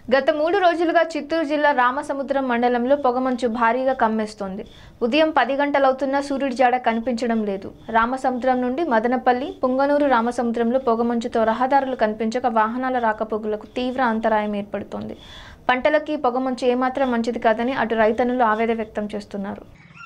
గత మూడు రోజులుగా చిత్తూరు జిల్లా రామసముద్రం మండలంలో పొగమంచు భారీగా కమ్మేస్తోంది ఉదయం పది గంటలవుతున్నా సూర్యుడి జాడ కనిపించడం లేదు రామసముద్రం నుండి మదనపల్లి పుంగనూరు రామసముద్రంలో పొగమంచుతో రహదారులు కనిపించక వాహనాల రాకపోకలకు తీవ్ర అంతరాయం ఏర్పడుతోంది పంటలకి పొగమంచు ఏమాత్రం మంచిది కాదని అటు రైతన్నులు ఆవేదన వ్యక్తం చేస్తున్నారు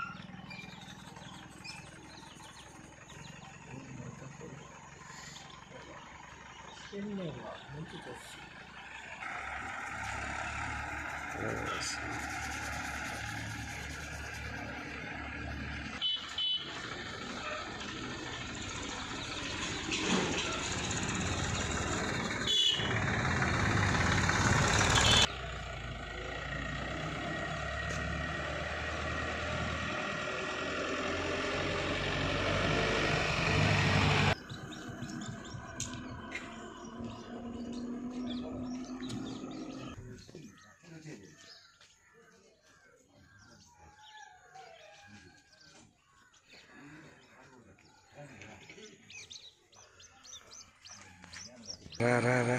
రా రా రా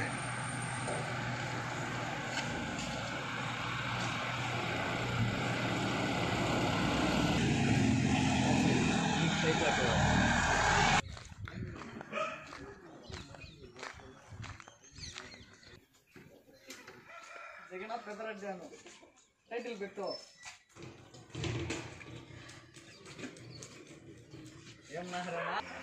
జగన్ పెద్దరడ్డాను టైటిల్ పెట్టు ఏం నాహరనా